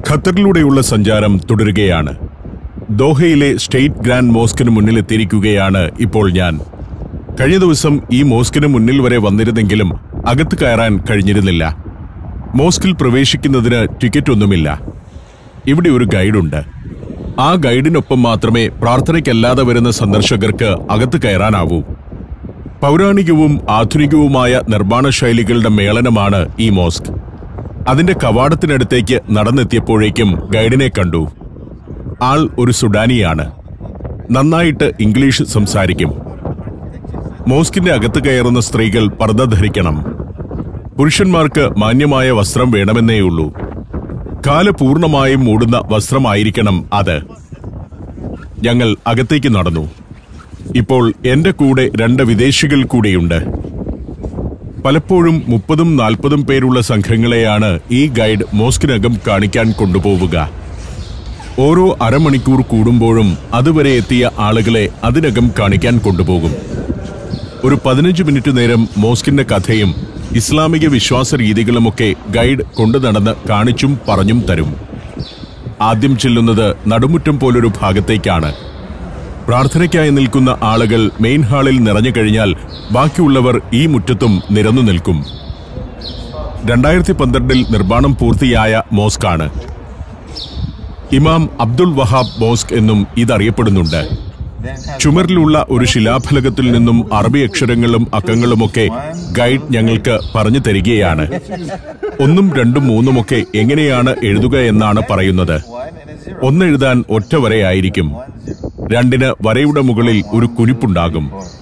ഖത്തറിലൂടെയുള്ള സഞ്ചാരം തുടരുകയാണ് ദോഹയിലെ state grand മോസ്കിന് മുന്നിലെത്തിയിരിക്കുകയാണ് ഇപ്പോൾ ഞാൻ കഴിഞ്ഞ ദിവസം ഈ മോസ്കിന് മുന്നിൽ വരെ വന്നിരുന്നെങ്കിലും അകത്ത് കയറാൻ കഴിഞ്ഞിരുന്നില്ല മോസ്കിൽ പ്രവേശിക്കുന്നതിന് ടിക്കറ്റ് ഒന്നുമില്ല ഇവിടെ ഒരു ഗൈഡുണ്ട് ആ ഗൈഡിനൊപ്പം മാത്രമേ പ്രാർത്ഥനയ്ക്കല്ലാതെ വരുന്ന സന്ദർശകർക്ക് അകത്ത് കയറാനാവൂ പൗരാണികവും ആധുനികവുമായ നിർമ്മാണ ശൈലികളുടെ മേളനമാണ് ഈ മോസ്ക് അതിന്റെ കവാടത്തിനടുത്തേക്ക് നടന്നെത്തിയപ്പോഴേക്കും ഗൈഡിനെ കണ്ടു ആൾ ഒരു സുഡാനിയാണ് നന്നായിട്ട് ഇംഗ്ലീഷ് സംസാരിക്കും മോസ്കിന്റെ അകത്ത് കയറുന്ന സ്ത്രീകൾ പർദ്ദ ധരിക്കണം പുരുഷന്മാർക്ക് മാന്യമായ വസ്ത്രം വേണമെന്നേയുള്ളൂ കാല് പൂർണ്ണമായും മൂടുന്ന വസ്ത്രമായിരിക്കണം അത് ഞങ്ങൾ അകത്തേക്ക് നടന്നു ഇപ്പോൾ എന്റെ കൂടെ രണ്ട് വിദേശികൾ കൂടിയുണ്ട് പലപ്പോഴും മുപ്പതും നാൽപ്പതും പേരുള്ള സംഘങ്ങളെയാണ് ഈ ഗൈഡ് മോസ്കിനകം കാണിക്കാൻ കൊണ്ടുപോവുക ഓരോ അരമണിക്കൂർ കൂടുമ്പോഴും അതുവരെ എത്തിയ ആളുകളെ അതിനകം കാണിക്കാൻ കൊണ്ടുപോകും ഒരു പതിനഞ്ച് മിനിറ്റ് നേരം മോസ്കിന്റെ കഥയും ഇസ്ലാമിക വിശ്വാസ രീതികളുമൊക്കെ ഗൈഡ് കൊണ്ടു നടന്ന് കാണിച്ചും പറഞ്ഞും തരും ആദ്യം ചെല്ലുന്നത് നടുമുറ്റം പോലൊരു ഭാഗത്തേക്കാണ് പ്രാർത്ഥനയ്ക്കായി നിൽക്കുന്ന ആളുകൾ മെയിൻ ഹാളിൽ നിറഞ്ഞു കഴിഞ്ഞാൽ ബാക്കിയുള്ളവർ ഈ മുറ്റത്തും നിരന്നു നിൽക്കും രണ്ടായിരത്തി പന്ത്രണ്ടിൽ നിർമ്മാണം പൂർത്തിയായ മോസ്കാണ് ഇമാം അബ്ദുൾ വഹാബ് മോസ്ക് എന്നും ഇതറിയപ്പെടുന്നുണ്ട് ചുമരിലുള്ള ഒരു ശിലാഫലകത്തിൽ നിന്നും അറബി അക്ഷരങ്ങളും അക്കങ്ങളുമൊക്കെ ഗൈഡ് ഞങ്ങൾക്ക് പറഞ്ഞു തരികയാണ് ഒന്നും രണ്ടും മൂന്നുമൊക്കെ എങ്ങനെയാണ് എഴുതുക എന്നാണ് പറയുന്നത് ഒന്നെഴുതാൻ ഒറ്റ വരയായിരിക്കും രണ്ടിന് വരയുടെ മുകളിൽ ഒരു കുനിപ്പുണ്ടാകും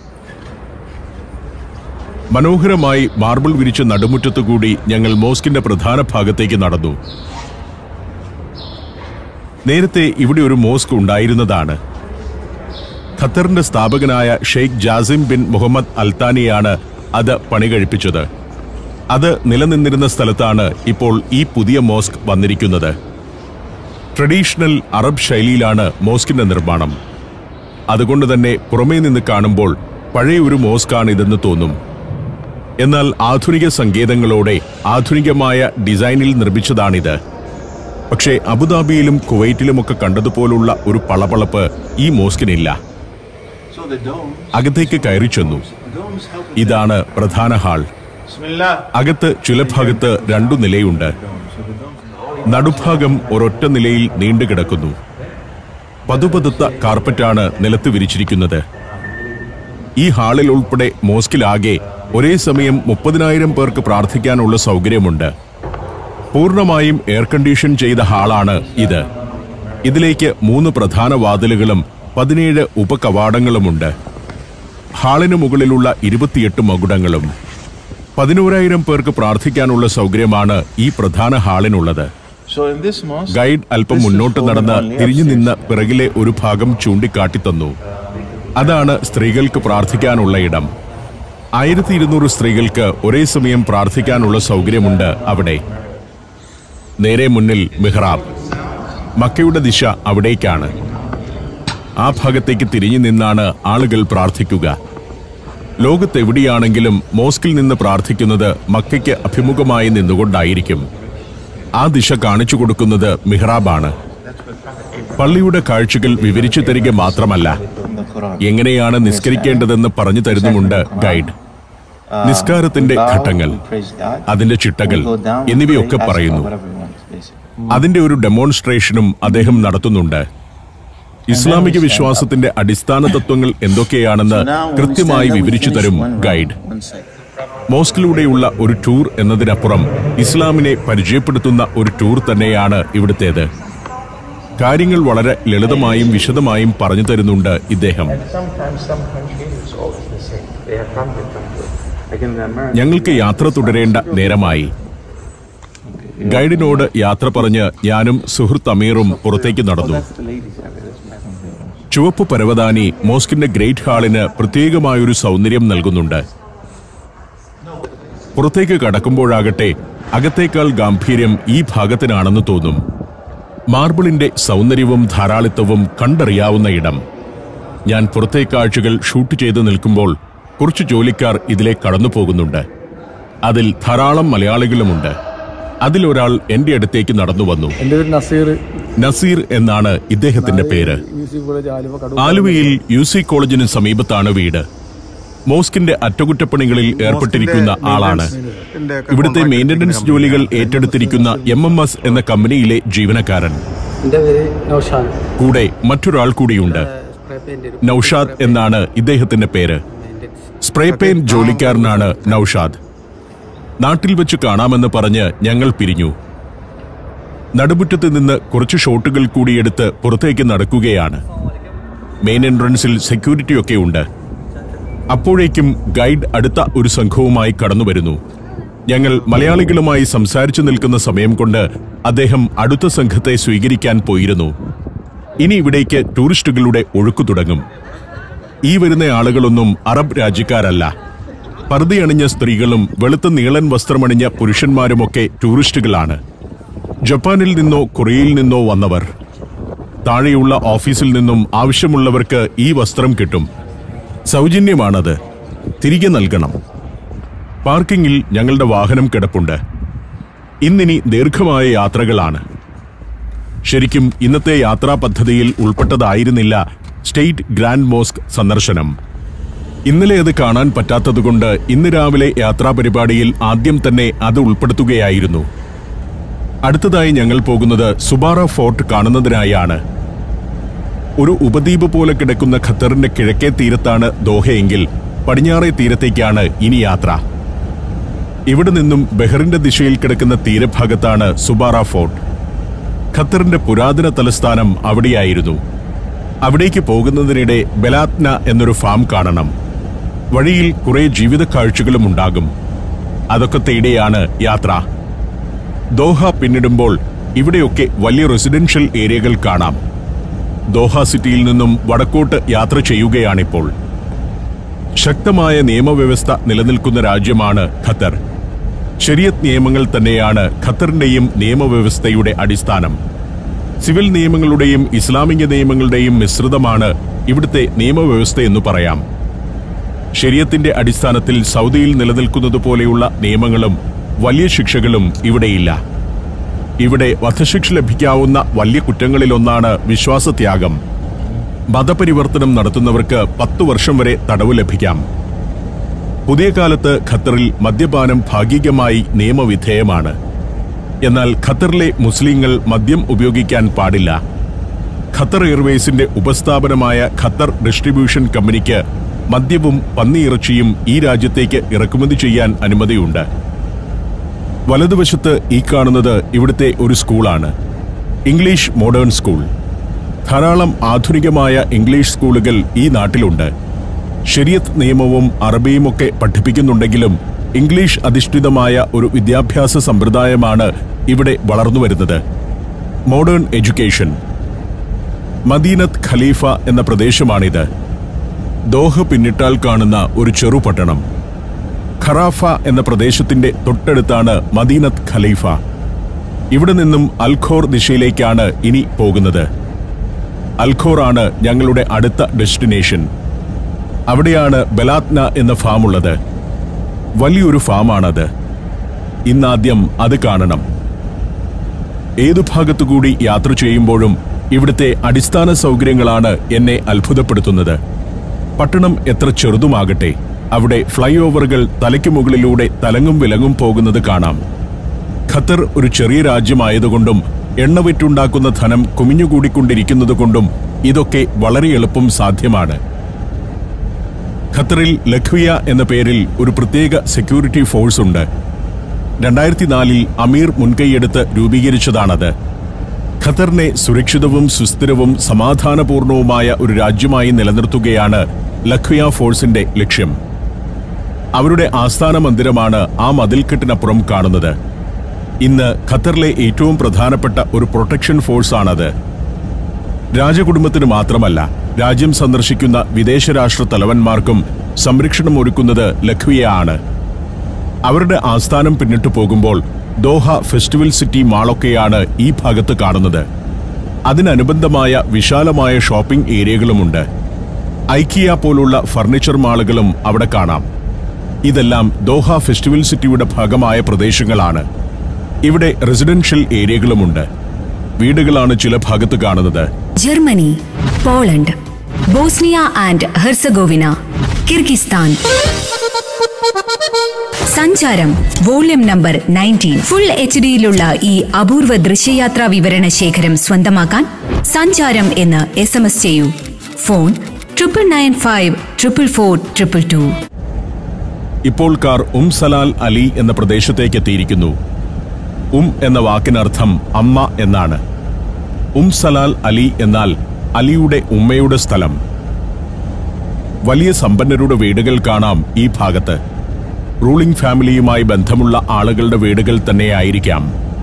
മനോഹരമായി മാർബിൾ വിരിച്ച നടുമുറ്റത്തുകൂടി ഞങ്ങൾ മോസ്കിന്റെ പ്രധാന ഭാഗത്തേക്ക് നടന്നു നേരത്തെ ഇവിടെ ഒരു മോസ്ക് ഉണ്ടായിരുന്നതാണ് ഖത്തറിന്റെ സ്ഥാപകനായ ഷെയ്ഖ് ജാസിം ബിൻ മുഹമ്മദ് അൽത്താനിയാണ് അത് പണി കഴിപ്പിച്ചത് അത് നിലനിന്നിരുന്ന സ്ഥലത്താണ് ഇപ്പോൾ ഈ പുതിയ മോസ്ക് വന്നിരിക്കുന്നത് ട്രഡീഷണൽ അറബ് ശൈലിയിലാണ് മോസ്കിന്റെ നിർമ്മാണം അതുകൊണ്ട് തന്നെ പുറമേ നിന്ന് കാണുമ്പോൾ പഴയ ഒരു മോസ്കാണ് ഇതെന്ന് തോന്നും എന്നാൽ ആധുനിക സങ്കേതങ്ങളോടെ ആധുനികമായ ഡിസൈനിൽ നിർമ്മിച്ചതാണിത് പക്ഷേ അബുദാബിയിലും കുവൈറ്റിലുമൊക്കെ കണ്ടതുപോലുള്ള ഒരു പളപളപ്പ് ഈ മോസ്കിനില്ല So the domes, അകത്തേക്ക് കയറി ചെന്നു domes help with ഇതാണ് പ്രധാന ഹാൾ Bismillah. അകത്ത് ചില ഭാഗത്ത് രണ്ടു നിലയുണ്ട് നടുഭാഗം ഒരൊറ്റ നിലയിൽ നീണ്ടുകിടക്കുന്നു പതുപതുത്ത കാർപ്പറ്റാണ് നിലത്ത് വിരിച്ചിരിക്കുന്നത് ഈ ഹാളിൽ ഉൾപ്പെടെ മോസ്കിലാകെ ഒരേ സമയം മുപ്പതിനായിരം പേർക്ക് പ്രാർത്ഥിക്കാനുള്ള സൗകര്യമുണ്ട് പൂർണ്ണമായും എയർ കണ്ടീഷൻ ചെയ്ത ഹാളാണ് ഇത് ഇതിലേക്ക് മൂന്ന് പ്രധാന വാതിലുകളും പതിനേഴ് ഉപകവാടങ്ങളുമുണ്ട് ഹാളിന് മുകളിലുള്ള ഇരുപത്തിയെട്ട് മകുടങ്ങളും പതിനോരായിരം പേർക്ക് പ്രാർത്ഥിക്കാനുള്ള സൗകര്യമാണ് ഈ പ്രധാന ഹാളിനുള്ളത് So in this mosque, guide അല്പം മുന്നോട്ട് നടന്ന് തിരിഞ്ഞു നിന്ന് പിറകിലെ ഒരു ഭാഗം ചൂണ്ടിക്കാട്ടി തന്നു അതാണ് സ്ത്രീകൾക്ക് പ്രാർത്ഥിക്കാനുള്ള ഇടം ആയിരത്തി ഇരുന്നൂറ് സ്ത്രീകൾക്ക് ഒരേ സമയം പ്രാർത്ഥിക്കാനുള്ള സൗകര്യമുണ്ട് അവിടെ നേരെ മുന്നിൽ മിഹ്റാബ് മക്കയുടെ ദിശ അവിടേക്കാണ് ആ ഭാഗത്തേക്ക് തിരിഞ്ഞു നിന്നാണ് ആളുകൾ പ്രാർത്ഥിക്കുക ലോകത്തെവിടെയാണെങ്കിലും മോസ്കിൽ നിന്ന് പ്രാർത്ഥിക്കുന്നത് മക്കയ്ക്ക് അഭിമുഖമായി നിന്നുകൊണ്ടായിരിക്കും ആ ദിശ കാണിച്ചു കൊടുക്കുന്നത് മിഹ്റാബാണ് പള്ളിയുടെ കാഴ്ചകൾ വിവരിച്ചു തരിക മാത്രമല്ല in the Quran. എങ്ങനെയാണ് നിസ്കരിക്കേണ്ടതെന്ന് പറഞ്ഞു തരുന്നുമുണ്ട് ഗൈഡ് നിസ്കാരത്തിന്റെ ഘട്ടങ്ങൾ Praise God. അതിന്റെ ചിട്ടകൾ We go down, എന്നിവയൊക്കെ pray, ask പറയുന്നു God whatever we want, basically. അതിന്റെ ഒരു ഡെമോൺസ്ട്രേഷനും അദ്ദേഹം നടത്തുന്നുണ്ട് ഇസ്ലാമിക വിശ്വാസത്തിന്റെ അടിസ്ഥാന തത്വങ്ങൾ എന്തൊക്കെയാണെന്ന് So now when we കൃത്യമായി stand up, we വിവരിച്ചു finish തരും one round, guide one side. മോസ്കിലൂടെയുള്ള ഒരു ടൂർ എന്നതിനപ്പുറം ഇസ്ലാമിനെ പരിചയപ്പെടുത്തുന്ന ഒരു ടൂർ തന്നെയാണ് ഇവിടുത്തേത് കാര്യങ്ങൾ വളരെ ലളിതമായും വിശദമായും പറഞ്ഞു തരുന്നുണ്ട് ഇദ്ദേഹം Sometimes some country is always the same. They have come different ways. Like in America, ഞങ്ങൾക്ക് യാത്ര തുടരേണ്ട നേരമായി ഗൈഡിനോട് യാത്ര പറഞ്ഞ് ഞാനും സുഹൃത്ത് അമീറും പുറത്തേക്ക് നടന്നു That's the ladies' area. That's my ചുവപ്പ് പരവതാനി മോസ്കിന്റെ ഗ്രേറ്റ് ഹാളിന് പ്രത്യേകമായൊരു സൗന്ദര്യം നൽകുന്നുണ്ട് പുറത്തേക്ക് കടക്കുമ്പോഴാകട്ടെ അകത്തേക്കാൾ ഗാംഭീര്യം ഈ ഭാഗത്തിനാണെന്ന് തോന്നും മാർബിളിന്റെ സൗന്ദര്യവും ധാരാളിത്തവും കണ്ടറിയാവുന്ന ഇടം ഞാൻ പുറത്തെ കാഴ്ചകൾ ഷൂട്ട് ചെയ്ത് നിൽക്കുമ്പോൾ കുറച്ച് ജോലിക്കാർ ഇതിലെ കടന്നു പോകുന്നുണ്ട് അതിൽ ധാരാളം മലയാളികളുമുണ്ട് അതിലൊരാൾ എന്റെ അടുത്തേക്ക് നടന്നു വന്നു എൻ്റെ പേര് നസീർ നസീർ എന്നാണ് ഇദ്ദേഹത്തിന്റെ പേര് U C college Aluva Kadur ആലുവയിൽ യു സി കോളേജിന് സമീപത്താണ് വീട് മോസ്കിന്റെ അറ്റകുറ്റപ്പണികളിൽ ഏർപ്പെട്ടിരിക്കുന്ന ആളാണ് ഇവിടുത്തെ മെയിന്റനൻസ് ജോലികൾ ഏറ്റെടുത്തിരിക്കുന്ന എം എം എസ് എന്ന കമ്പനിയിലെ ജീവനക്കാരൻ എൻ്റെ പേര് നൗഷാൻ കൂടെ മറ്റൊരാൾ കൂടിയുണ്ട് സ്പ്രേ പെയിന്റ് നൌഷാദ് എന്നാണ് ഇദ്ദേഹത്തിന്റെ പേര് സ്പ്രേ പെയിന്റ് ജോലിക്കാരനാണ് നൌഷാദ് നാട്ടിൽ വെച്ച് കാണാമെന്ന് പറഞ്ഞ് ഞങ്ങൾ പിരിഞ്ഞു നടുമുറ്റത്ത് നിന്ന് കുറച്ച് ഷോട്ടുകൾ കൂടിയെടുത്ത് പുറത്തേക്ക് നടക്കുകയാണ് മെയിൻ എൻട്രൻസിൽ സെക്യൂരിറ്റിയൊക്കെ ഉണ്ട് അപ്പോഴേക്കും ഗൈഡ് അടുത്ത ഒരു സംഘവുമായി കടന്നു വരുന്നു ഞങ്ങൾ മലയാളികളുമായി സംസാരിച്ചു നിൽക്കുന്ന സമയം കൊണ്ട് അദ്ദേഹം അടുത്ത സംഘത്തെ സ്വീകരിക്കാൻ പോയിരുന്നു ഇനി ഇവിടേക്ക് ടൂറിസ്റ്റുകളുടെ ഒഴുക്കു തുടങ്ങും ഈ വരുന്ന ആളുകളൊന്നും അറബ് രാജ്യക്കാരല്ല പർദ്ദയണിഞ്ഞ സ്ത്രീകളും വെളുത്ത നീളൻ വസ്ത്രമണിഞ്ഞ പുരുഷന്മാരുമൊക്കെ ടൂറിസ്റ്റുകളാണ് ജപ്പാനിൽ നിന്നോ കൊറിയയിൽ നിന്നോ വന്നവർ താഴെയുള്ള ഓഫീസിൽ നിന്നും ആവശ്യമുള്ളവർക്ക് ഈ വസ്ത്രം കിട്ടും സൗജന്യമാണത് തിരികെ നൽകണം പാർക്കിങ്ങിൽ ഞങ്ങളുടെ വാഹനം കിടപ്പുണ്ട് ഇന്നിനി ദീർഘമായ യാത്രകളാണ് ശരിക്കും ഇന്നത്തെ യാത്രാ പദ്ധതിയിൽ ഉൾപ്പെട്ടതായിരുന്നില്ല സ്റ്റേറ്റ് ഗ്രാൻഡ് മോസ്ക് സന്ദർശനം ഇന്നലെ അത് കാണാൻ പറ്റാത്തതുകൊണ്ട് ഇന്ന് രാവിലെ യാത്രാ പരിപാടിയിൽ ആദ്യം തന്നെ അത് ഉൾപ്പെടുത്തുകയായിരുന്നു അടുത്തതായി ഞങ്ങൾ പോകുന്നത് സുബാറ ഫോർട്ട് കാണുന്നതിനായാണ് ഒരു ഉപദ്വീപ് പോലെ കിടക്കുന്ന ഖത്തറിന്റെ കിഴക്കേ തീരത്താണ് ദോഹയെങ്കിൽ പടിഞ്ഞാറേ തീരത്തേക്കാണ് ഇനി യാത്ര ഇവിടെ നിന്നും ബഹറിന്റെ ദിശയിൽ കിടക്കുന്ന തീരഭാഗത്താണ് സുബാറ ഫോർട്ട് ഖത്തറിന്റെ പുരാതന തലസ്ഥാനം അവിടെയായിരുന്നു അവിടേക്ക് പോകുന്നതിനിടെ ബെലാത്ന എന്നൊരു ഫാം കാണണം വഴിയിൽ കുറെ ജീവിത കാഴ്ചകളും ഉണ്ടാകും അതൊക്കെ തേടിയാണ് യാത്ര ദോഹ പിന്നിടുമ്പോൾ ഇവിടെയൊക്കെ വലിയ റെസിഡൻഷ്യൽ ഏരിയകൾ കാണാം ദോഹ സിറ്റിയിൽ നിന്നും വടക്കോട്ട് യാത്ര ചെയ്യുകയാണിപ്പോൾ ശക്തമായ നിയമവ്യവസ്ഥ നിലനിൽക്കുന്ന രാജ്യമാണ് ഖത്തർ ശരിയത്ത് നിയമങ്ങൾ തന്നെയാണ് ഖത്തറിന്റെയും നിയമവ്യവസ്ഥയുടെ അടിസ്ഥാനം സിവിൽ നിയമങ്ങളുടെയും ഇസ്ലാമിക നിയമങ്ങളുടെയും മിശ്രിതമാണ് ഇവിടുത്തെ നിയമവ്യവസ്ഥയെന്ന് പറയാം ശരിയത്തിന്റെ അടിസ്ഥാനത്തിൽ സൗദിയിൽ നിലനിൽക്കുന്നത് പോലെയുള്ള നിയമങ്ങളും വലിയ ശിക്ഷകളും ഇവിടെയില്ല ഇവിടെ വധശിക്ഷ ലഭിക്കാവുന്ന വലിയ കുറ്റങ്ങളിലൊന്നാണ് വിശ്വാസത്യാഗം മതപരിവർത്തനം നടത്തുന്നവർക്ക് പത്തു വർഷം വരെ തടവ് ലഭിക്കാം പുതിയ കാലത്ത് ഖത്തറിൽ മദ്യപാനം ഭാഗികമായി നിയമവിധേയമാണ് എന്നാൽ ഖത്തറിലെ മുസ്ലിങ്ങൾ മദ്യം ഉപയോഗിക്കാൻ പാടില്ല ഖത്തർ എയർവേസിന്റെ ഉപസ്ഥാപനമായ ഖത്തർ ഡിസ്ട്രിബ്യൂഷൻ കമ്പനിക്ക് മദ്യവും പന്നിയിറച്ചിയും ഈ രാജ്യത്തേക്ക് ഇറക്കുമതി ചെയ്യാൻ അനുമതിയുണ്ട് വലതുവശത്ത് ഈ കാണുന്നത് ഇവിടുത്തെ ഒരു സ്കൂളാണ് ഇംഗ്ലീഷ് മോഡേൺ സ്കൂൾ ധാരാളം ആധുനികമായ ഇംഗ്ലീഷ് സ്കൂളുകൾ ഈ നാട്ടിലുണ്ട് ശരിയത്ത് നിയമവും അറബിയുമൊക്കെ പഠിപ്പിക്കുന്നുണ്ടെങ്കിലും ഇംഗ്ലീഷ് അധിഷ്ഠിതമായ ഒരു വിദ്യാഭ്യാസ സമ്പ്രദായമാണ് ഇവിടെ വളർന്നു വരുന്നത് മോഡേൺ എഡ്യൂക്കേഷൻ മദീനത്ത് ഖലീഫ എന്ന പ്രദേശമാണിത് ദോഹ പിന്നിട്ടാൽ കാണുന്ന ഒരു ചെറുപട്ടണം ഖറാഫ എന്ന പ്രദേശത്തിന്റെ തൊട്ടടുത്താണ് മദീനത്ത് ഖലീഫ ഇവിടെ നിന്നും അൽഖോർ ദിശയിലേക്കാണ് ഇനി പോകുന്നത് അൽഖോറാണ് ഞങ്ങളുടെ അടുത്ത ഡെസ്റ്റിനേഷൻ അവിടെയാണ് ബലാത്ന എന്ന ഫാം ഉള്ളത് വലിയൊരു ഫാമാണത് ഇന്നാദ്യം അത് കാണണം ഏതു ഭാഗത്തുകൂടി യാത്ര ചെയ്യുമ്പോഴും ഇവിടുത്തെ അടിസ്ഥാന സൗകര്യങ്ങളാണ് എന്നെ അത്ഭുതപ്പെടുത്തുന്നത് പട്ടണം എത്ര ചെറുതുമാകട്ടെ അവിടെ ഫ്ലൈ ഓവറുകൾ തലയ്ക്ക് മുകളിലൂടെ തലങ്ങും വിലങ്ങും പോകുന്നത് കാണാം ഖത്തർ ഒരു ചെറിയ രാജ്യമായതുകൊണ്ടും എണ്ണ വിറ്റുണ്ടാക്കുന്ന ധനം കുമിഞ്ഞുകൂടിക്കൊണ്ടിരിക്കുന്നതുകൊണ്ടും ഇതൊക്കെ വളരെ എളുപ്പം സാധ്യമാണ് ഖത്തറിൽ ലഖ്വിയ എന്ന പേരിൽ ഒരു പ്രത്യേക സെക്യൂരിറ്റി ഫോഴ്സ് ഉണ്ട് രണ്ടായിരത്തി നാലിൽ അമീർ മുൻകൈയെടുത്ത് രൂപീകരിച്ചതാണത് ഖത്തറിനെ സുരക്ഷിതവും സുസ്ഥിരവും സമാധാനപൂർണവുമായ ഒരു രാജ്യമായി നിലനിർത്തുകയാണ് ലഖ്വിയ ഫോഴ്സിന്റെ ലക്ഷ്യം അവരുടെ ആസ്ഥാന മന്ദിരമാണ് ആ മതിൽക്കെട്ടിനപ്പുറം കാണുന്നത് ഇന്ന് ഖത്തറിലെ ഏറ്റവും പ്രധാനപ്പെട്ട ഒരു പ്രൊട്ടക്ഷൻ ഫോഴ്സാണത് രാജകുടുംബത്തിന് മാത്രമല്ല രാജ്യം സന്ദർശിക്കുന്ന വിദേശ രാഷ്ട്ര തലവന്മാർക്കും സംരക്ഷണം ഒരുക്കുന്നത് ലഖ്വിയ ആണ് അവരുടെ ആസ്ഥാനം പിന്നിട്ടു പോകുമ്പോൾ ദോഹ ഫെസ്റ്റിവൽ സിറ്റി മാളൊക്കെയാണ് ഈ ഭാഗത്ത് കാണുന്നത് അതിനനുബന്ധമായ വിശാലമായ ഷോപ്പിംഗ് ഏരിയകളുമുണ്ട് ഐക്കിയ പോലുള്ള ഫർണിച്ചർ മാളുകളും അവിടെ കാണാം ഇതെല്ലാം ദോഹ ഫെസ്റ്റിവൽ സിറ്റിയുടെ ഭാഗമായ പ്രദേശങ്ങളാണ് ഇവിടെ റെസിഡൻഷ്യൽ ഏരിയകളുമുണ്ട് വീടുകളാണ് ചില ഭാഗത്ത് കാണുന്നത് Germany Poland Bosnia and Herzegovina Kyrgyzstan Sancharam volume number nineteen full H ഡിയിലുള്ള ഈ അപൂർവ ദൃശ്യയാത്രാ വിവരണ ശേഖരം സ്വന്തമാക്കാൻ സഞ്ചാരം എന്ന് എസ് എം എസ് ചെയ്യൂ phone triple nine five triple four triple two ഇപ്പോൾ കാർ ഉം സലാൽ അലി എന്ന പ്രദേശത്തേക്ക് എത്തിയിരിക്കുന്നു ഉം എന്ന വാക്കിനർത്ഥം അമ്മ എന്നാണ് ഉം സലാൽ അലി എന്നാൽ അലിയുടെ ഉമ്മയുടെ സ്ഥലം വലിയ സമ്പന്നരുടെ വീടുകൾ കാണാം ഈ ഭാഗത്ത് റൂളിംഗ് ഫാമിലിയുമായി ബന്ധമുള്ള ആളുകളുടെ വീടുകൾ തന്നെയായിരിക്കാം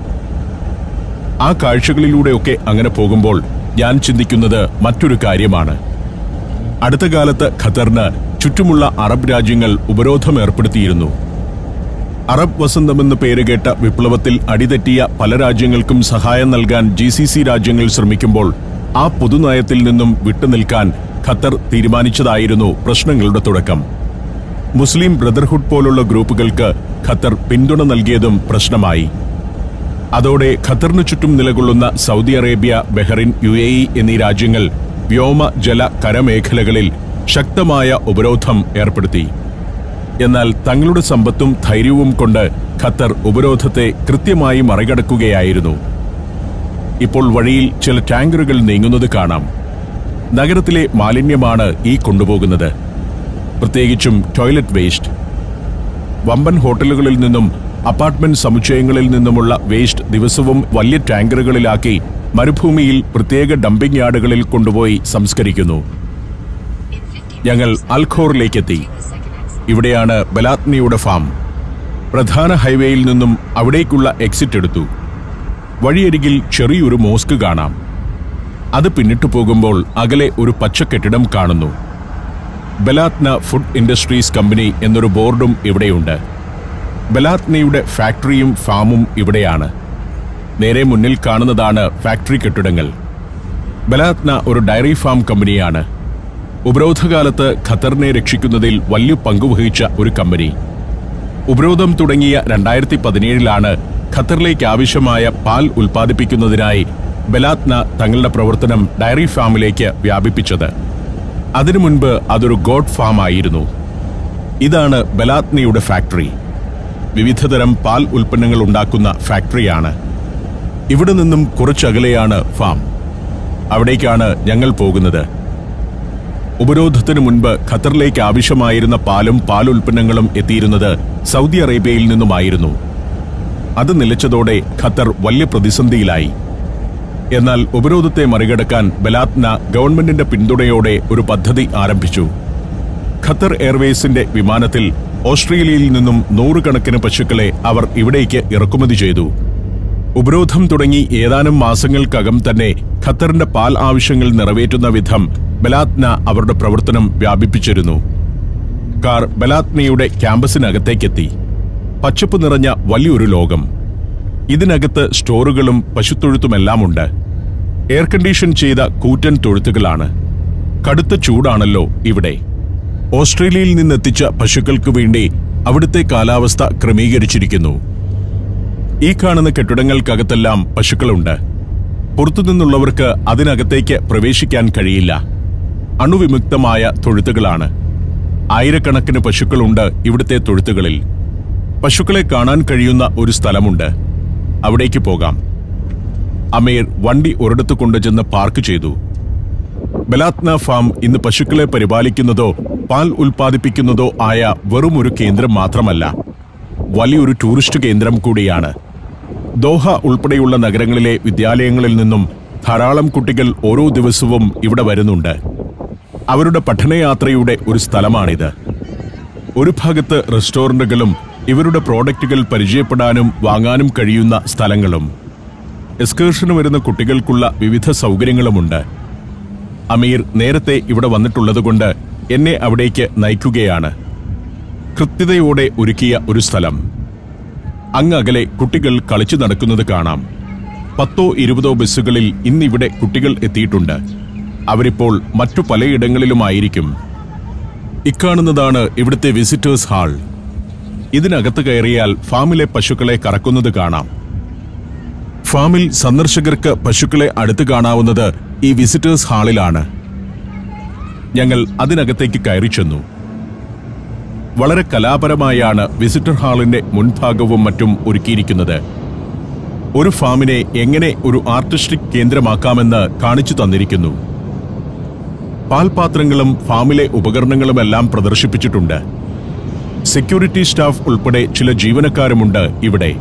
ആ കാഴ്ചകളിലൂടെയൊക്കെ അങ്ങനെ പോകുമ്പോൾ ഞാൻ ചിന്തിക്കുന്നത് മറ്റൊരു കാര്യമാണ് അടുത്ത കാലത്ത് ഖത്തറിന് ചുറ്റുമുള്ള അറബ് രാജ്യങ്ങൾ ഉപരോധം ഏർപ്പെടുത്തിയിരുന്നു അറബ് വസന്തമെന്ന് പേരുകേട്ട വിപ്ലവത്തിൽ അടിതെറ്റിയ പല രാജ്യങ്ങൾക്കും സഹായം നൽകാൻ ജി സി സി രാജ്യങ്ങൾ ശ്രമിക്കുമ്പോൾ ആ പൊതുനയത്തിൽ നിന്നും വിട്ടുനിൽക്കാൻ ഖത്തർ തീരുമാനിച്ചതായിരുന്നു പ്രശ്നങ്ങളുടെ തുടക്കം മുസ്ലിം ബ്രദർഹുഡ് പോലുള്ള ഗ്രൂപ്പുകൾക്ക് ഖത്തർ പിന്തുണ നൽകിയതും പ്രശ്നമായി അതോടെ ഖത്തറിനു ചുറ്റും നിലകൊള്ളുന്ന Saudi Arabia Bahrain U A E എന്നീ രാജ്യങ്ങൾ വ്യോമ ജല കരമേഖലകളിൽ ശക്തമായ ഉപരോധം ഏർപ്പെടുത്തി എന്നാൽ തങ്ങളുടെ സമ്പത്തും ധൈര്യവും കൊണ്ട് ഖത്തർ ഉപരോധത്തെ കൃത്യമായി മറികടക്കുകയായിരുന്നു ഇപ്പോൾ വഴിയിൽ ചില ടാങ്കറുകൾ നീങ്ങുന്നത് കാണാം നഗരത്തിലെ മാലിന്യമാണ് ഈ കൊണ്ടുപോകുന്നത് പ്രത്യേകിച്ചും ടോയ്ലറ്റ് വേസ്റ്റ് വമ്പൻ ഹോട്ടലുകളിൽ നിന്നും അപ്പാർട്ട്മെന്റ് സമുച്ചയങ്ങളിൽ നിന്നുമുള്ള വേസ്റ്റ് ദിവസവും വലിയ ടാങ്കറുകളിലാക്കി മരുഭൂമിയിൽ പ്രത്യേക ഡംപിംഗ് യാർഡുകളിൽ കൊണ്ടുപോയി സംസ്കരിക്കുന്നു ഞങ്ങൾ അൽഖോറിലേക്കെത്തി ഇവിടെയാണ് ബലാത്നിയുടെ ഫാം പ്രധാന ഹൈവേയിൽ നിന്നും അവിടേക്കുള്ള എക്സിറ്റ് എടുത്തു വഴിയരികിൽ ചെറിയൊരു മോസ്ക് കാണാം അത് പിന്നിട്ടു പോകുമ്പോൾ അകലെ ഒരു പച്ച കെട്ടിടം കാണുന്നു ബലാത്ന ഫുഡ് ഇൻഡസ്ട്രീസ് കമ്പനി എന്നൊരു ബോർഡും ഇവിടെയുണ്ട് ബലാത്നയുടെ ഫാക്ടറിയും ഫാമും ഇവിടെയാണ് നേരെ മുന്നിൽ കാണുന്നതാണ് ഫാക്ടറി കെട്ടിടങ്ങൾ ബലാത്ന ഒരു ഡയറി ഫാം കമ്പനിയാണ് ഉപരോധകാലത്ത് ഖത്തറിനെ രക്ഷിക്കുന്നതിൽ വലിയ പങ്കുവഹിച്ച ഒരു കമ്പനി ഉപരോധം തുടങ്ങിയ രണ്ടായിരത്തി പതിനേഴിലാണ് ഖത്തറിലേക്ക് ആവശ്യമായ പാൽ ഉൽപ്പാദിപ്പിക്കുന്നതിനായി ബലാത്ന തങ്ങളുടെ പ്രവർത്തനം ഡയറി ഫാമിലേക്ക് വ്യാപിപ്പിച്ചത് അതിനു മുൻപ് അതൊരു ഗോഡ് ഫാം ആയിരുന്നു ഇതാണ് ബലാത്നയുടെ ഫാക്ടറി വിവിധതരം പാൽ ഉൽപ്പന്നങ്ങൾ ഉണ്ടാക്കുന്ന ഫാക്ടറിയാണ് ഇവിടെ നിന്നും കുറച്ചകലെയാണ് ഫാം അവിടേക്കാണ് ഞങ്ങൾ പോകുന്നത് ഉപരോധത്തിനു മുൻപ് ഖത്തറിലേക്ക് ആവശ്യമായിരുന്ന പാലും പാലുൽപ്പന്നങ്ങളും എത്തിയിരുന്നത് സൗദി അറേബ്യയിൽ നിന്നുമായിരുന്നു അത് നിലച്ചതോടെ ഖത്തർ വലിയ പ്രതിസന്ധിയിലായി എന്നാൽ ഉപരോധത്തെ മറികടക്കാൻ ബലാത്ന ഗവൺമെന്റിന്റെ പിന്തുണയോടെ ഒരു പദ്ധതി ആരംഭിച്ചു ഖത്തർ എയർവേസിന്റെ വിമാനത്തിൽ ഓസ്ട്രേലിയയിൽ നിന്നും നൂറുകണക്കിന് പശുക്കളെ അവർ ഇവിടേക്ക് ഇറക്കുമതി ചെയ്തു ഉപരോധം തുടങ്ങി ഏതാനും മാസങ്ങൾക്കകം തന്നെ ഖത്തറിന്റെ പാൽ ആവശ്യങ്ങൾ നിറവേറ്റുന്ന വിധം ബലാത്ന അവരുടെ പ്രവർത്തനം വ്യാപിപ്പിച്ചിരുന്നു കാർ ബലാത്നയുടെ ക്യാമ്പസിനകത്തേക്കെത്തി പച്ചപ്പ് നിറഞ്ഞ വലിയൊരു ലോകം ഇതിനകത്ത് സ്റ്റോറുകളും പശുത്തൊഴുത്തുമെല്ലാമുണ്ട് എയർ കണ്ടീഷൻ ചെയ്ത കൂറ്റൻ തൊഴുത്തുകളാണ് കടുത്ത ചൂടാണല്ലോ ഇവിടെ ഓസ്ട്രേലിയയിൽ നിന്നെത്തിച്ച പശുക്കൾക്ക് വേണ്ടി അവിടുത്തെ കാലാവസ്ഥ ക്രമീകരിച്ചിരിക്കുന്നു ഈ കാണുന്ന കെട്ടിടങ്ങൾക്കകത്തെല്ലാം പശുക്കളുണ്ട് പുറത്തുനിന്നുള്ളവർക്ക് അതിനകത്തേക്ക് പ്രവേശിക്കാൻ കഴിയില്ല അണുവിമുക്തമായ തൊഴുത്തുകളാണ് ആയിരക്കണക്കിന് പശുക്കളുണ്ട് ഇവിടുത്തെ തൊഴുത്തുകളിൽ പശുക്കളെ കാണാൻ കഴിയുന്ന ഒരു സ്ഥലമുണ്ട് അവിടേക്ക് പോകാം അമീർ വണ്ടി ഒരിടത്ത് കൊണ്ടുചെന്ന് പാർക്ക് ചെയ്തു ബലാത്ന ഫാം ഇന്ന് പശുക്കളെ പരിപാലിക്കുന്നതോ പാൽ ഉൽപ്പാദിപ്പിക്കുന്നതോ ആയ വെറുമൊരു കേന്ദ്രം മാത്രമല്ല വലിയൊരു ടൂറിസ്റ്റ് കേന്ദ്രം കൂടിയാണ് ദോഹ ഉൾപ്പെടെയുള്ള നഗരങ്ങളിലെ വിദ്യാലയങ്ങളിൽ നിന്നും ധാരാളം കുട്ടികൾ ഓരോ ദിവസവും ഇവിടെ വരുന്നുണ്ട് അവരുടെ പഠനയാത്രയുടെ ഒരു സ്ഥലമാണിത് ഒരു ഭാഗത്ത് റെസ്റ്റോറന്റുകളും ഇവരുടെ പ്രോഡക്റ്റുകൾ പരിചയപ്പെടാനും വാങ്ങാനും കഴിയുന്ന സ്ഥലങ്ങളും എക്സ്കേർഷന് വരുന്ന കുട്ടികൾക്കുള്ള വിവിധ സൗകര്യങ്ങളുമുണ്ട് അമീർ നേരത്തെ ഇവിടെ വന്നിട്ടുള്ളതുകൊണ്ട് എന്നെ അവിടേക്ക് നയിക്കുകയാണ് കൃത്യതയോടെ ഒരുക്കിയ ഒരു സ്ഥലം അങ്ങകലെ കുട്ടികൾ കളിച്ചു നടക്കുന്നത് കാണാം പത്തോ ഇരുപതോ ബസ്സുകളിൽ ഇന്നിവിടെ കുട്ടികൾ എത്തിയിട്ടുണ്ട് അവരിപ്പോൾ മറ്റു പലയിടങ്ങളിലുമായിരിക്കും ഇക്കാണുന്നതാണ് ഇവിടുത്തെ വിസിറ്റേഴ്സ് ഹാൾ ഇതിനകത്ത് കയറിയാൽ ഫാമിലെ പശുക്കളെ കറക്കുന്നത് കാണാം ഫാമിൽ സന്ദർശകർക്ക് പശുക്കളെ അടുത്ത് കാണാവുന്നത് ഈ വിസിറ്റേഴ്സ് ഹാളിലാണ് ഞങ്ങൾ അതിനകത്തേക്ക് കയറി ചെന്നു വളരെ കലാപരമായാണ് വിസിറ്റർ ഹാളിന്റെ മുൻഭാഗവും മറ്റും ഒരുക്കിയിരിക്കുന്നത് ഒരു ഫാമിനെ എങ്ങനെ ഒരു ആർട്ടിസ്റ്റിക് കേന്ദ്രമാക്കാമെന്ന് കാണിച്ചു തന്നിരിക്കുന്നു പാൽപാത്രങ്ങളും ഫാമിലെ ഉപകരണങ്ങളുമെല്ലാം പ്രദർശിപ്പിച്ചിട്ടുണ്ട് സെക്യൂരിറ്റി സ്റ്റാഫ് ഉൾപ്പെടെ ചില ജീവനക്കാരുമുണ്ട് ഇവിടെ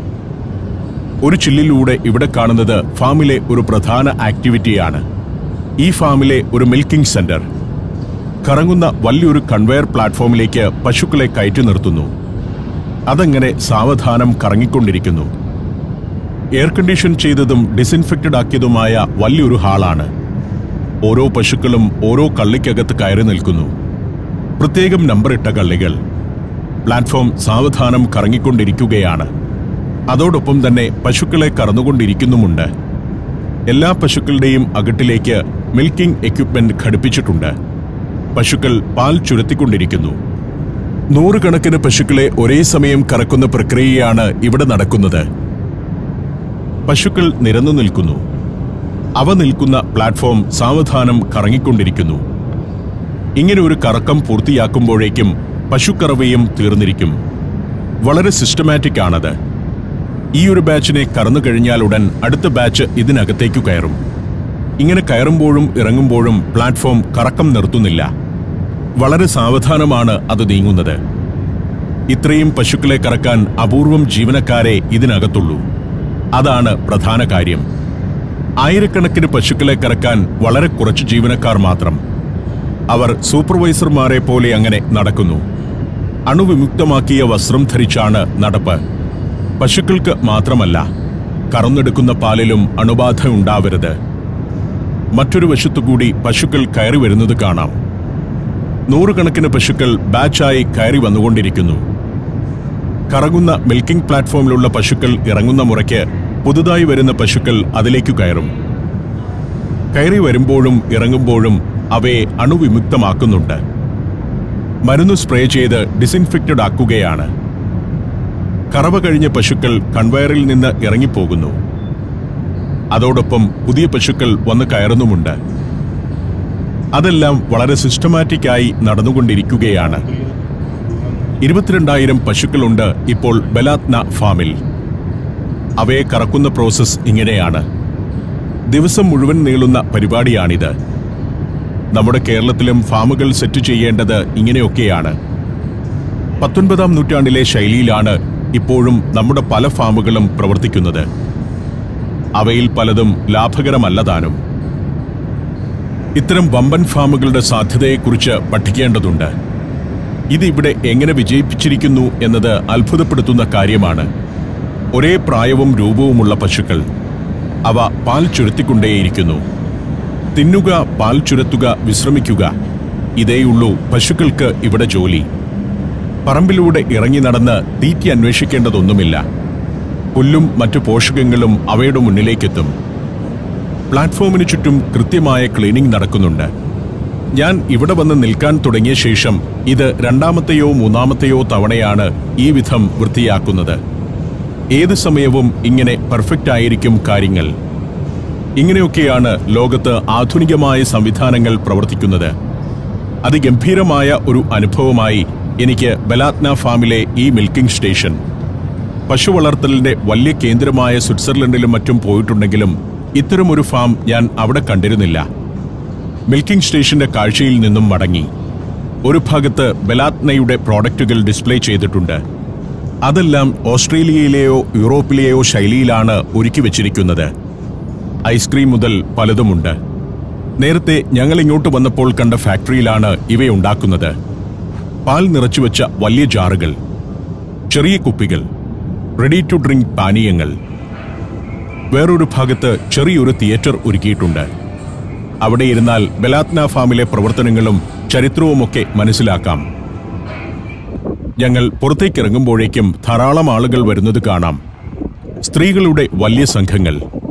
ഒരു ചില്ലിലൂടെ ഇവിടെ കാണുന്നത് ഫാമിലെ ഒരു പ്രധാന ആക്ടിവിറ്റിയാണ് ഈ ഫാമിലെ ഒരു മിൽക്കിംഗ് സെന്റർ കറങ്ങുന്ന വലിയൊരു കൺവെയർ പ്ലാറ്റ്ഫോമിലേക്ക് പശുക്കളെ കയറ്റി നിർത്തുന്നു അതങ്ങനെ സാവധാനം കറങ്ങിക്കൊണ്ടിരിക്കുന്നു എയർ കണ്ടീഷൻ ചെയ്തതും ഡിസിൻഫെക്റ്റഡ് ആക്കിയതുമായ വലിയൊരു ഹാളാണ് ഓരോ പശുക്കളും ഓരോ കള്ളിക്കകത്ത് കയറി നിൽക്കുന്നു പ്രത്യേകം നമ്പറിട്ട കള്ളികൾ പ്ലാറ്റ്ഫോം സാവധാനം കറങ്ങിക്കൊണ്ടിരിക്കുകയാണ് അതോടൊപ്പം തന്നെ പശുക്കളെ കറന്നുകൊണ്ടിരിക്കുന്നുമുണ്ട് എല്ലാ പശുക്കളുടെയും അകട്ടിലേക്ക് മിൽക്കിംഗ് എക്യുപ്മെന്റ് ഘടിപ്പിച്ചിട്ടുണ്ട് പശുക്കൾ പാൽ ചുരത്തിക്കൊണ്ടിരിക്കുന്നു നൂറുകണക്കിന് പശുക്കളെ ഒരേ സമയം കറക്കുന്ന പ്രക്രിയയാണ് ഇവിടെ നടക്കുന്നത് പശുക്കൾ നിരന്നു നിൽക്കുന്നു അവ നിൽക്കുന്ന പ്ലാറ്റ്ഫോം സാവധാനം കറങ്ങിക്കൊണ്ടിരിക്കുന്നു ഇങ്ങനെ ഒരു കറക്കം പൂർത്തിയാക്കുമ്പോഴേക്കും പശുക്കറവയും തീർന്നിരിക്കും വളരെ സിസ്റ്റമാറ്റിക് ആണത് ഈ ഒരു ബാച്ചിനെ കറന്നു കഴിഞ്ഞാലുടൻ അടുത്ത ബാച്ച് ഇതിനകത്തേക്കു കയറും ഇങ്ങനെ കയറുമ്പോഴും ഇറങ്ങുമ്പോഴും പ്ലാറ്റ്ഫോം കറക്കം നിർത്തുന്നില്ല വളരെ സാവധാനമാണ് അത് നീങ്ങുന്നത് ഇത്രയും പശുക്കളെ കറക്കാൻ അപൂർവം ജീവനക്കാരെ ഇതിനകത്തുള്ളൂ അതാണ് പ്രധാന കാര്യം ആയിരക്കണക്കിന് പശുക്കളെ കറക്കാൻ വളരെ കുറച്ച് ജീവനക്കാർ മാത്രം അവർ സൂപ്പർവൈസർമാരെ പോലെ അങ്ങനെ നടക്കുന്നു അണുവിമുക്തമാക്കിയ വസ്ത്രം ധരിച്ചാണ് നടപ്പ് പശുക്കൾക്ക് മാത്രമല്ല കറന്നെടുക്കുന്ന പാലിലും അണുബാധ ഉണ്ടാവരുത് മറ്റൊരു വശത്തുകൂടി പശുക്കൾ കയറി വരുന്നത് കാണാം നൂറുകണക്കിന് പശുക്കൾ ബാച്ചായി കയറി വന്നുകൊണ്ടിരിക്കുന്നു കറങ്ങുന്ന മിൽക്കിംഗ് പ്ലാറ്റ്ഫോമിലുള്ള പശുക്കൾ ഇറങ്ങുന്ന മുറയ്ക്ക് പുതുതായി വരുന്ന പശുക്കൾ അതിലേക്കു കയറും കയറി വരുമ്പോഴും ഇറങ്ങുമ്പോഴും അവയെ അണുവിമുക്തമാക്കുന്നുണ്ട് മരുന്ന് സ്പ്രേ ചെയ്ത് ഡിസിൻഫെക്റ്റഡ് ആക്കുകയാണ് കറവ കഴിഞ്ഞ പശുക്കൾ കൺവയറിൽ നിന്ന് ഇറങ്ങിപ്പോകുന്നു അതോടൊപ്പം പുതിയ പശുക്കൾ വന്ന് കയറുന്നുമുണ്ട് അതെല്ലാം വളരെ സിസ്റ്റമാറ്റിക്കായി നടന്നുകൊണ്ടിരിക്കുകയാണ് ഇരുപത്തിരണ്ടായിരം പശുക്കളുണ്ട് ഇപ്പോൾ ബലാത്ന ഫാമിൽ അവയെ കറക്കുന്ന പ്രോസസ് ഇങ്ങനെയാണ് ദിവസം മുഴുവൻ നീളുന്ന പരിപാടിയാണിത് നമ്മുടെ കേരളത്തിലും ഫാമുകൾ സെറ്റ് ചെയ്യേണ്ടത് ഇങ്ങനെയൊക്കെയാണ് പത്തൊൻപതാം നൂറ്റാണ്ടിലെ ശൈലിയിലാണ് ഇപ്പോഴും നമ്മുടെ പല ഫാമുകളും പ്രവർത്തിക്കുന്നത് അവയിൽ പലതും ലാഭകരമല്ല താനും ഇത്തരം വമ്പൻ ഫാമുകളുടെ സാധ്യതയെക്കുറിച്ച് പഠിക്കേണ്ടതുണ്ട് ഇത് ഇവിടെ എങ്ങനെ വിജയിപ്പിച്ചിരിക്കുന്നു എന്നത് അത്ഭുതപ്പെടുത്തുന്ന കാര്യമാണ് ഒരേ പ്രായവും രൂപവുമുള്ള പശുക്കൾ അവ പാൽ ചുരത്തിക്കൊണ്ടേയിരിക്കുന്നു തിന്നുക പാൽ ചുരത്തുക വിശ്രമിക്കുക ഇതേയുള്ളൂ പശുക്കൾക്ക് ഇവിടെ ജോലി പറമ്പിലൂടെ ഇറങ്ങി നടന്ന് തീറ്റി അന്വേഷിക്കേണ്ടതൊന്നുമില്ല പുല്ലും മറ്റു പോഷകങ്ങളും അവയുടെ മുന്നിലേക്കെത്തും പ്ലാറ്റ്ഫോമിന് ചുറ്റും കൃത്യമായ ക്ലീനിംഗ് നടക്കുന്നുണ്ട് ഞാൻ ഇവിടെ വന്ന് നിൽക്കാൻ തുടങ്ങിയ ശേഷം ഇത് രണ്ടാമത്തെയോ മൂന്നാമത്തെയോ തവണയാണ് ഈ വിധം വൃത്തിയാക്കുന്നത് ഏത് സമയവും ഇങ്ങനെ പെർഫെക്റ്റ് ആയിരിക്കും കാര്യങ്ങൾ ഇങ്ങനെയൊക്കെയാണ് ലോകത്ത് ആധുനികമായ സംവിധാനങ്ങൾ പ്രവർത്തിക്കുന്നത് അതിഗംഭീരമായ ഒരു അനുഭവമായി എനിക്ക് ബലാത്ന ഫാമിലെ ഈ മിൽക്കിംഗ് സ്റ്റേഷൻ പശു വളർത്തലിന്റെ വലിയ കേന്ദ്രമായ സ്വിറ്റ്സർലൻഡിലും മറ്റും പോയിട്ടുണ്ടെങ്കിലും ഇത്തരമൊരു ഫാം ഞാൻ അവിടെ കണ്ടിരുന്നില്ല മിൽക്കിംഗ് സ്റ്റേഷന്റെ കാഴ്ചയിൽ നിന്നും മടങ്ങി ഒരു ഭാഗത്ത് ബലാത്നയുടെ പ്രോഡക്റ്റുകൾ ഡിസ്പ്ലേ ചെയ്തിട്ടുണ്ട് അതെല്ലാം ഓസ്ട്രേലിയയിലെയോ യൂറോപ്പിലെയോ ശൈലിയിലാണ് ഒരുക്കി വെച്ചിരിക്കുന്നത് ഐസ്ക്രീം മുതൽ പലതുമുണ്ട് നേരത്തെ ഞങ്ങൾ ഇങ്ങോട്ട് വന്നപ്പോൾ കണ്ട ഫാക്ടറിയിലാണ് ഇവയുണ്ടാക്കുന്നത് പാൽ നിറച്ചുവെച്ച വലിയ ജാറുകൾ ചെറിയ കുപ്പികൾ റെഡി ടു ഡ്രിങ്ക് പാനീയങ്ങൾ വേറൊരു ഭാഗത്ത് ചെറിയൊരു തിയേറ്റർ ഒരുക്കിയിട്ടുണ്ട് അവിടെ ഇരുന്നാൽ ബലാത്ന ഫാമിലെ പ്രവർത്തനങ്ങളും ചരിത്രവുമൊക്കെ മനസ്സിലാക്കാം ഞങ്ങൾ പുറത്തേക്കിറങ്ങുമ്പോഴേക്കും ധാരാളം ആളുകൾ വരുന്നത് കാണാം സ്ത്രീകളുടെ വലിയ സംഘങ്ങൾ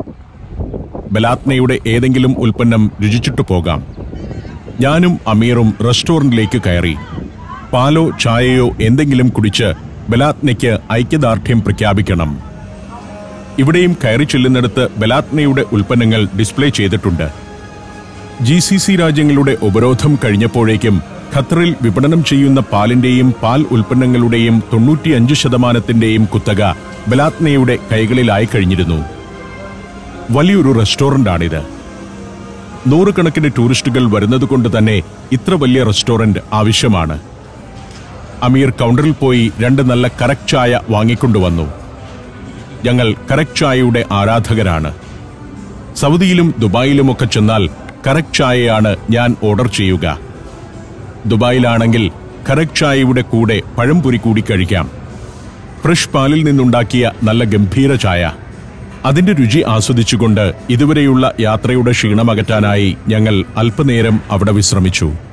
ബലാത്നയുടെ ഏതെങ്കിലും ഉൽപ്പന്നം രുചിച്ചിട്ടു പോകാം ഞാനും അമീറും റെസ്റ്റോറന്റിലേക്ക് കയറി പാലോ ചായയോ എന്തെങ്കിലും കുടിച്ച് ബലാത്നയ്ക്ക് ഐക്യദാർഢ്യം പ്രഖ്യാപിക്കണം ഇവിടെയും കയറി ചെല്ലുന്നിടത്ത് ബലാത്നയുടെ ഉൽപ്പന്നങ്ങൾ ഡിസ്പ്ലേ ചെയ്തിട്ടുണ്ട് ജി സി സി രാജ്യങ്ങളുടെ ഉപരോധം കഴിഞ്ഞപ്പോഴേക്കും ഖത്തറിൽ വിപണനം ചെയ്യുന്ന പാലിന്റെയും പാൽ ഉൽപ്പന്നങ്ങളുടെയും തൊണ്ണൂറ്റിയഞ്ച് ശതമാനത്തിന്റെയും കുത്തക ബലാത്നയുടെ കൈകളിലായി കഴിഞ്ഞിരുന്നു വലിയൊരു റെസ്റ്റോറന്റാണിത് നൂറുകണക്കിന് ടൂറിസ്റ്റുകൾ വരുന്നതുകൊണ്ട് തന്നെ ഇത്ര വലിയ റെസ്റ്റോറന്റ് ആവശ്യമാണ് അമീർ കൗണ്ടറിൽ പോയി രണ്ട് നല്ല കറക്റ്റ് ചായ വാങ്ങിക്കൊണ്ടുവന്നു ഞങ്ങൾ കറക്റ്റ് ചായയുടെ ആരാധകരാണ് സൗദിയിലും ദുബായിലുമൊക്കെ ചെന്നാൽ കറക്റ്റ് ചായയാണ് ഞാൻ ഓർഡർ ചെയ്യുക ദുബായിലാണെങ്കിൽ കറക്റ്റ് ചായയുടെ കൂടെ പഴംപൊരി കൂടി കഴിക്കാം ഫ്രഷ് പാലിൽ നിന്നുണ്ടാക്കിയ നല്ല ഗംഭീര ചായ അതിന്റെ രുചി ആസ്വദിച്ചുകൊണ്ട് ഇതുവരെയുള്ള യാത്രയുടെ ക്ഷീണമകറ്റാനായി ഞങ്ങൾ അല്പനേരം അവിടെ വിശ്രമിച്ചു